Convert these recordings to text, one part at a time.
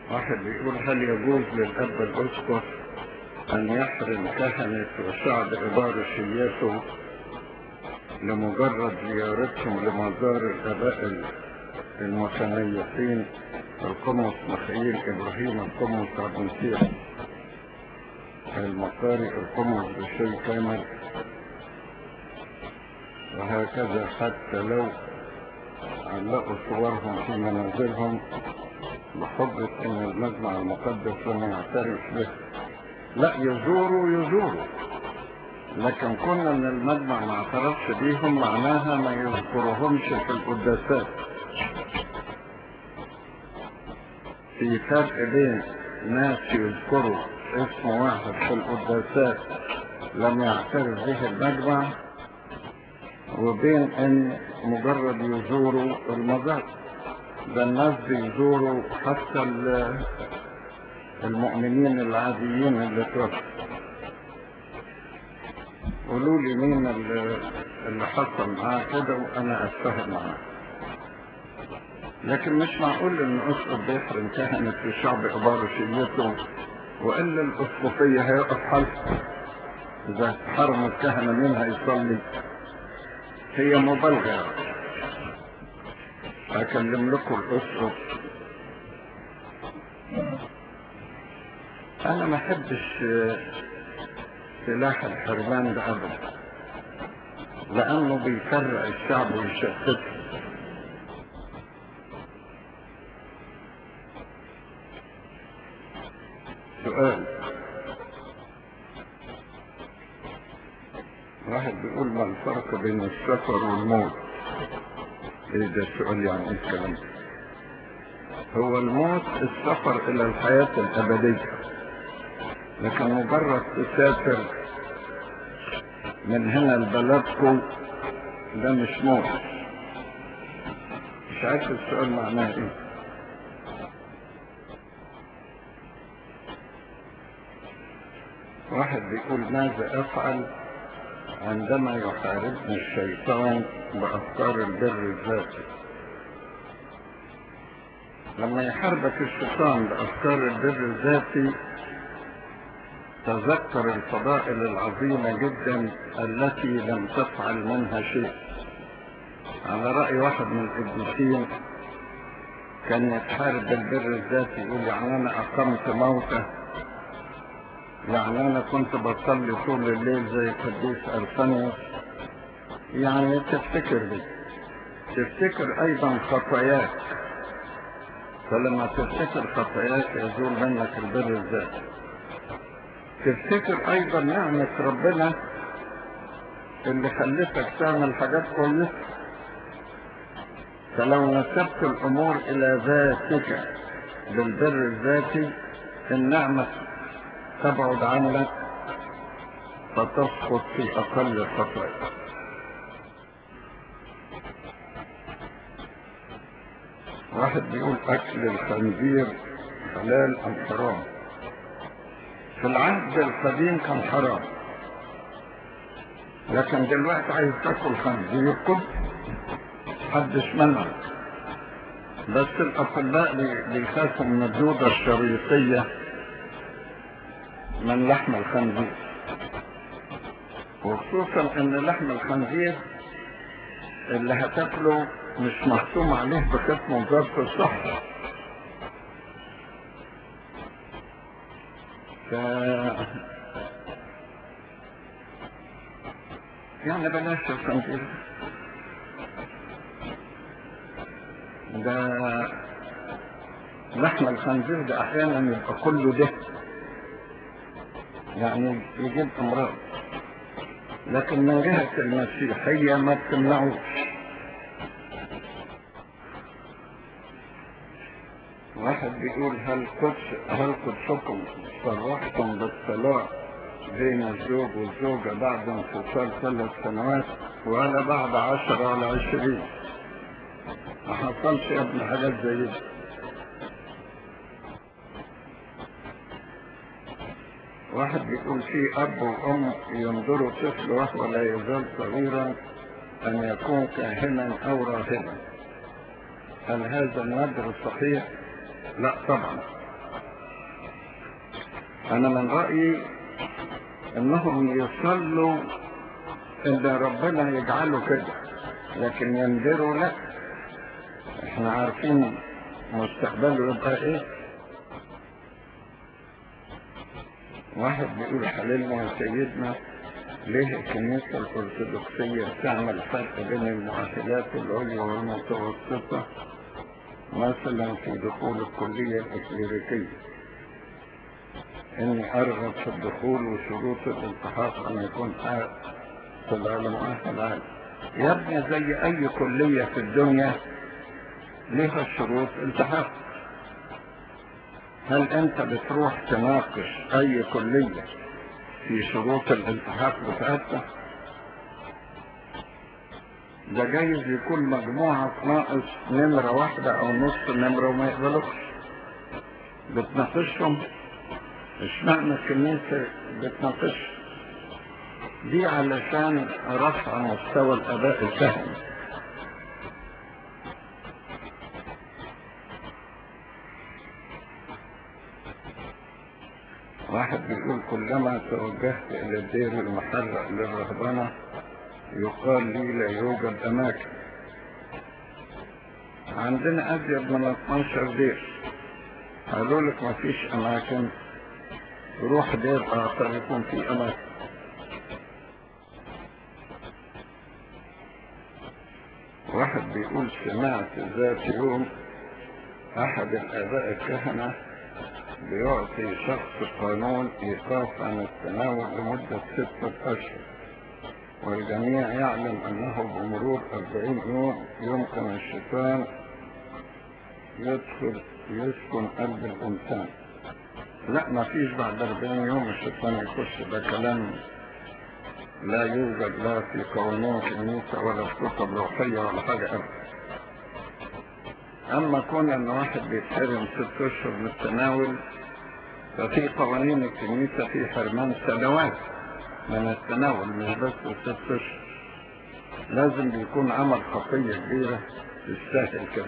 واحد بيقول هل يجوز للأب الأسقف أن يحرم كهنة وشعب إبارشيته لمجرد زيارتهم لمزار الآباء المتنيحين القمص مخيل إبراهيم القمص عبد المسيح المقاري القمص بشيء كامل وهكذا حتى لو علقوا صورهم في منازلهم بحجة ان المجمع المقدس لم يعترف به لا يزوروا يزوروا لكن كنا ان المجمع ما اعترفش بيهم معناها ما يذكرهمش في القداسات في فرق بين ناس يذكروا اسم واحد في القداسات لم يعترف به المجمع وبين ان مجرد يزوروا المزار ده الناس بيزوروا حتى المؤمنين العاديين اللي توفوا قولوا لي مين اللي حصل معاه كده وانا اتفهم معاه لكن مش معقول ان اسقف بيحرم كهنة في شعب ابارشيته والا الاسقفية هيقف حالها اذا حرم الكهنة مين هيصلي هي مبالغة هكلم لكم الاسقف انا ما احبش سلاح الحرمان ده ابدا لانه بيفرق الشعب ويشتته سؤال واحد بيقول ما الفرق بين السفر والموت ايه ده السؤال يعني ايه الكلام هو الموت السفر الى الحياة الابدية لكن مجرد تسافر من هنا لبلدكم ده مش موت مش عارف السؤال معناه ايه واحد بيقول ماذا افعل عندما يحاربني الشيطان بافكار البر الذاتي لما يحاربك الشيطان بافكار البر الذاتي تذكر الفضائل العظيمة جدا التي لم تفعل منها شيء على رأي واحد من القديسين كان يتحارب بالبر الذاتي يقول يعني انا اقمت موته يعني انا كنت بصلي طول الليل زي القديس ارسنيوس يعني تفتكر دي تفتكر ايضا خطاياك فلما تفتكر خطاياك يزول منك البر الذاتي تفتكر ايضا نعمة ربنا اللي خلتك تعمل حاجات كويسة فلو نسبت الامور الى ذاتك بالبر الذاتي النعمة تبعد عنك فتسقط في اقل الخطايا واحد بيقول اكل الخنزير حلال ام حرام في العهد القديم كان حرام لكن دلوقتي عايز تاكل خنزير كل محدش منعك بس الاطباء بيخافوا من الدودة الشريطية من لحم الخنزير وخصوصا ان لحم الخنزير اللي هتاكله مش محسوم عليه بختم وزارة الصحة ف يعني بلاش الخنزير ده لحم الخنزير ده احيانا يبقى كله ده يعني يجيب امراض لكن من جهة المسيحية ما بتمنعوش واحد بيقول هل قدس هل قدسكم صرحتم بالطلاق بين الزوج والزوجة بعد انفصال ثلاث سنوات ولا بعد عشرة ولا عشرين ما حصلش يا ابن حاجات زي دي واحد بيقول في اب وام ينظروا طفل وهو لا يزال صغيرا ان يكون كاهنا او راهبا هل هذا النذر صحيح لا طبعا انا من رأيي انهم يصلوا ان ربنا يجعله كده لكن ينذروا لا احنا عارفين مستقبله يبقى ايه واحد بيقول حللنا يا سيدنا ليه الكنيسة الأرثوذكسية بتعمل فرق بين المؤهلات العليا والمتوسطة مثلا في دخول الكلية الإكليريكية إني أرغب في الدخول وشروط الالتحاق أن يكون طلع مؤهل عالي يا ابني زي أي كلية في الدنيا لها شروط التحاق هل أنت بتروح تناقش أي كلية في شروط الالتحاق بتاعتها ده جايز يكون مجموعة ناقص نمرة واحدة أو نص نمرة وما يقبلوش بتناقشهم اشمعنى الكنيسة بتناقش دي علشان رفع مستوى الأداء الفهمي واحد بيقول كلما توجهت إلى الدير المحرق للرهبنة يقال لي لا يوجد أماكن عندنا أزيد من 12 دير قالوا لك ما فيش أماكن روح دير آخر يكون في أماكن واحد بيقول سمعت ذات يوم أحد الآباء الكهنة بيعطي شخص قانون إيقاف عن التناول لمدة ستة أشهر والجميع يعلم أنه بمرور أربعين يوم يمكن الشيطان يدخل يسكن قلب الإنسان لا ما فيش بعد أربعين يوم الشيطان يخش ده كلام لا يوجد لا في قوانين كنيسة ولا في كتب روحية ولا حاجة أبدا أما كون أن واحد بيتحرم ست أشهر من التناول ففي قوانين الكنيسة في حرمان سنوات من التناول مش بس ست أشهر لازم بيكون عمل خطية كبيرة تستاهل كده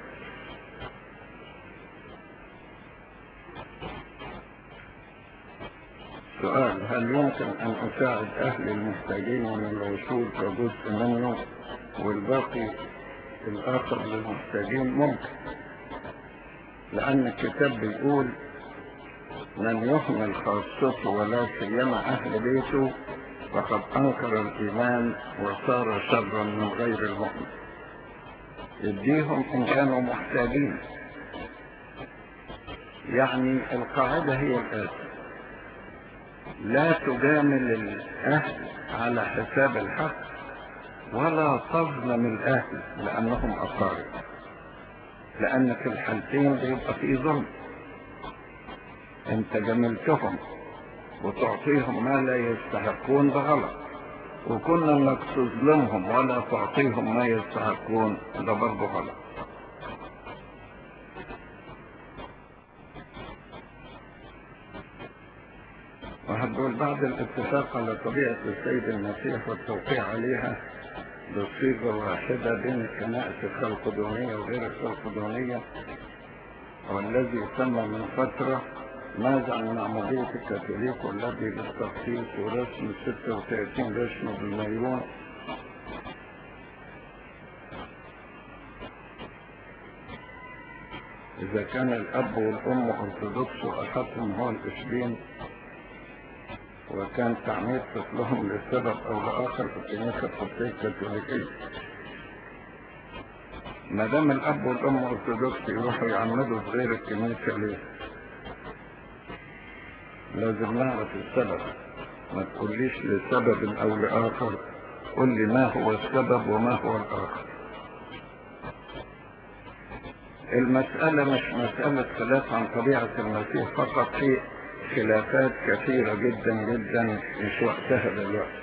سؤال هل يمكن أن أساعد أهل المحتاجين من الوصول كجزء منه والباقي الآخر للمحتاجين ممكن لأن الكتاب بيقول من يهمل خاصته ولا سيما أهل بيته فقد أنكر الإيمان وصار شرا من غير المؤمن يديهم إن كانوا محتاجين يعني القاعدة هي الآتي لا تجامل الأهل على حساب الحق ولا تظلم الأهل لأنهم أقارب لأن في الحالتين بيبقى في ظلم أنت جملتهم وتعطيهم ما لا يستحقون ده غلط وكنا انك تظلمهم ولا تعطيهم ما يستحقون ده برضه غلط واحد بيقول بعد الاتفاق على طبيعة السيد المسيح والتوقيع عليها بصيغة واحدة بين الكنائس الخلقدونية وغير الخلقدونية والذي تم من فترة ماذا عن معمودية الكاثوليك والذي بالتخصيص ورسم 36 رسم بالمليون إذا كان الأب والأم أرثوذكس وأحدهم هو الإسلام وكان تعميد طفلهم لسبب أو لآخر في الكنيسة القبطية الكاثوليكية ما دام الأب والأم أرثوذكس يروحوا يعمدوا في غير الكنيسة ليه؟ لازم نعرف السبب ما تقوليش لسبب أو لآخر قل لي ما هو السبب وما هو الآخر المسألة مش مسألة خلاف عن طبيعة المسيح فقط في خلافات كثيرة جدا جدا مش وقتها دلوقتي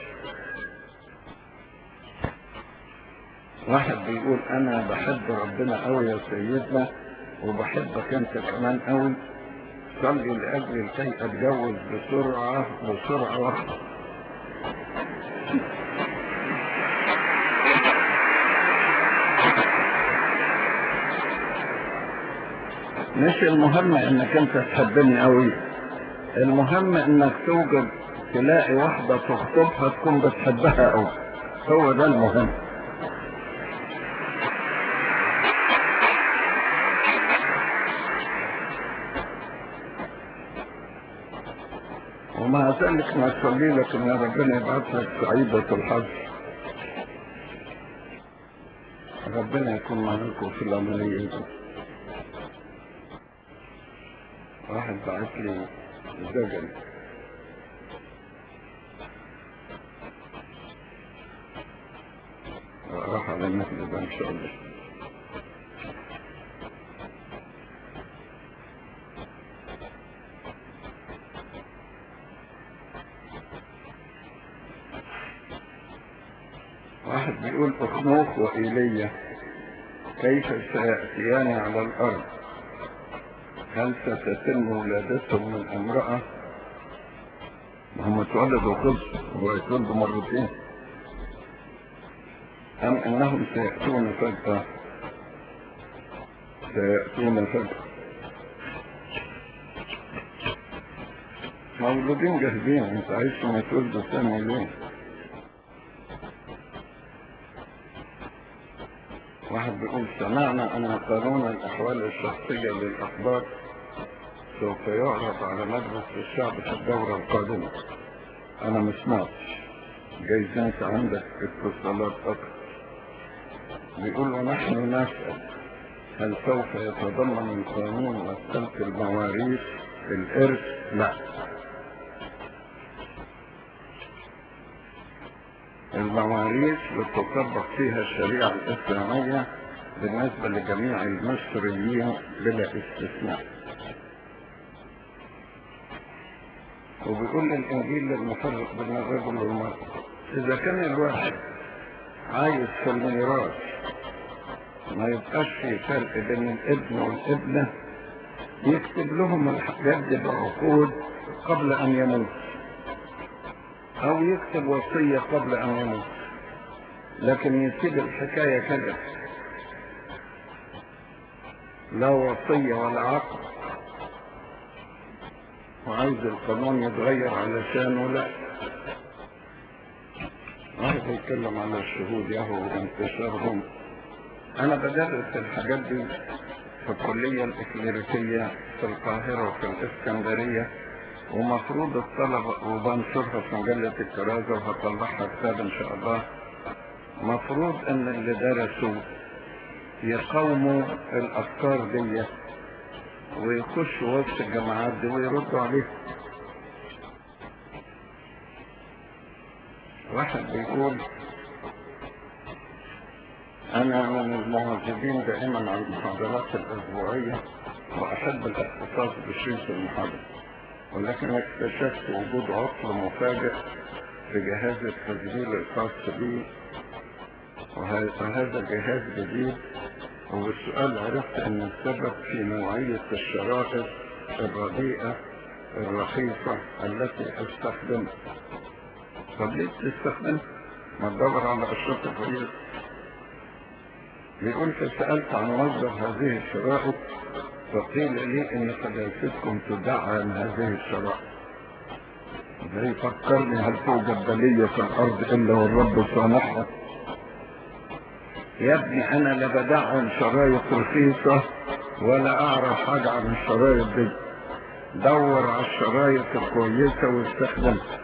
واحد بيقول انا بحب ربنا قوي يا سيدنا وبحبك انت كمان قوي صلي لاجل كي اتجوز بسرعة بسرعة واحدة مش المهم انك انت تحبني قوي المهم انك توجد تلاقي واحدة تخطبها تكون بتحبها قوي هو ده المهم ومع ذلك ما تصلي لك ان ربنا يبعث لك سعيدة الحظ ربنا يكون معاكم في العملية دي واحد بعت لي زجل راح على النهل ده ان شاء الله واحد بيقول أخنوخ وإيليا كيف سيأتيان على الأرض هل ستتم ولادتهم من امرأة هم اتولدوا خلص هو يتولدوا مرتين أم أنهم سيأتون فجأة سيأتون فجأة مولودين جاهزين انت عايزهم يتولدوا ثاني ليه واحد بيقول سمعنا أن قانون الأحوال الشخصية للأخبار سوف يعرض على مجلس الشعب في الدورة القادمة أنا ما سمعتش جايز أنت عندك اتصالات أكثر بيقول ونحن نسأل هل سوف يتضمن القانون مسألة المواريث الإرث؟ لا المواريث بتطبق فيها الشريعة الإسلامية بالنسبة لجميع المصريين بلا استثناء وبيقول الإنجيل المفرق بين الرجل والمرأة إذا كان الواحد عايز في الميراث ما يبقاش في فرق بين الابن والابنة يكتب لهم الحاجات دي بعقود قبل أن يموت أو يكتب وصية قبل أن يموت لكن يسيب الحكاية كده لا وصية ولا عقد وعايز القانون يتغير علشانه لا واحد يتكلم على الشهود يهو وانتشارهم انا بدرس الحاجات دي في الكلية الإكليريكية في القاهرة وفي الإسكندرية ومفروض الطلبة وبنشرها في مجلة الكرازة وهطلعها كتاب إن شاء الله مفروض إن اللي درسوا يقاوموا الأفكار دي ويخشوا وسط الجماعات دي ويردوا عليها واحد بيقول أنا من المواظبين دائما على المحاضرات الأسبوعية وأحب الاحتفاظ بشريط المحاضرة ولكن اكتشفت وجود عطل مفاجئ في جهاز التسجيل الخاص بي وهذا جهاز جديد وبالسؤال عرفت ان السبب في نوعية الشرائط الرديئة الرخيصة التي استخدمها طب ليه تستخدمها؟ ما تدور على اشرطة كويسة بيقول فسألت عن مصدر هذه الشرائط فقيل لي ان قداستكم تدعم هذه الشرائط زي فكرني هل توجد بلية في الارض الا والرب صانعها يا ابني انا لا بدعم شرايط رخيصة ولا اعرف حاجة عن الشرايط دي دور على الشرايط الكويسة واستخدمها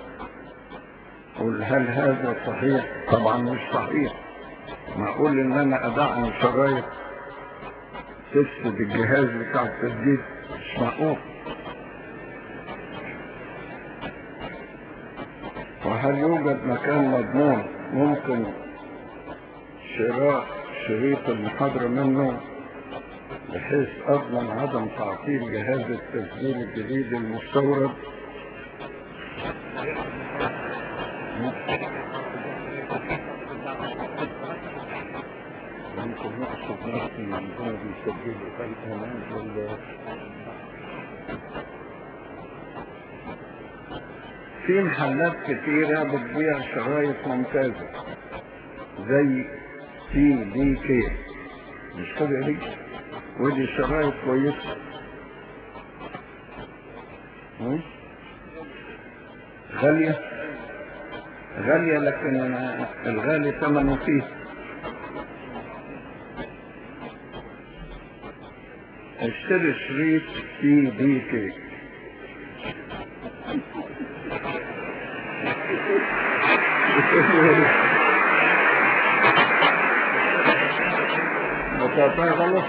قل هل هذا صحيح طبعا مش صحيح معقول ان انا ادعم شرايط تفسد الجهاز بتاع التسجيل مش معقول وهل يوجد مكان مضمون ممكن شراء شريط المحاضرة منه بحيث أضمن عدم تعطيل جهاز التسجيل الجديد المستورد ممكن نقصد نفسي من هو بيسجل الأمان ولا في محلات كتيرة بتبيع شرايط ممتازة زي سي دي كي مش كده دي ودي شرايط كويسة م? غالية غالية لكن الغالي ثمنه فيه اشتري شريط سي دي كيك مقاطع غلط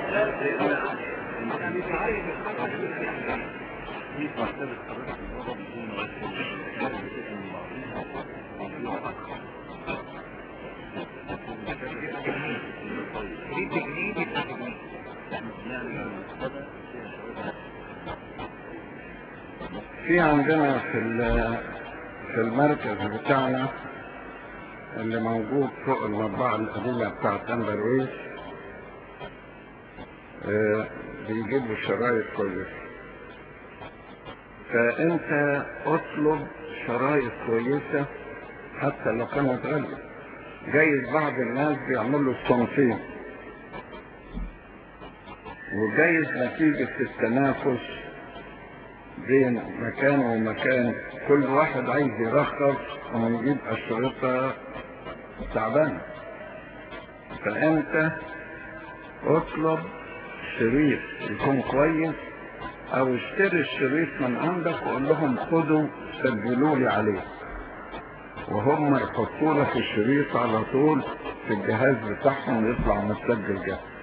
في عندنا في ال- في المركز بتاعنا اللي موجود فوق المطبعة القديمة بتاعت أمبر ويز آه، بيجيبوا شرايط كويسة فأنت اطلب شرايط كويسة حتى لو كانت غالية جايز بعض الناس بيعملوا الصنفين وجايز نتيجة التنافس بين مكان ومكان كل واحد عايز يرخص ويجيب أشرطة تعبانة فأنت اطلب شريط يكون كويس أو اشتري الشريط من عندك وقول لهم خدوا سجلوا لي عليه وهم يحطوا لك الشريط على طول في الجهاز بتاعهم يطلع متسجل جاهز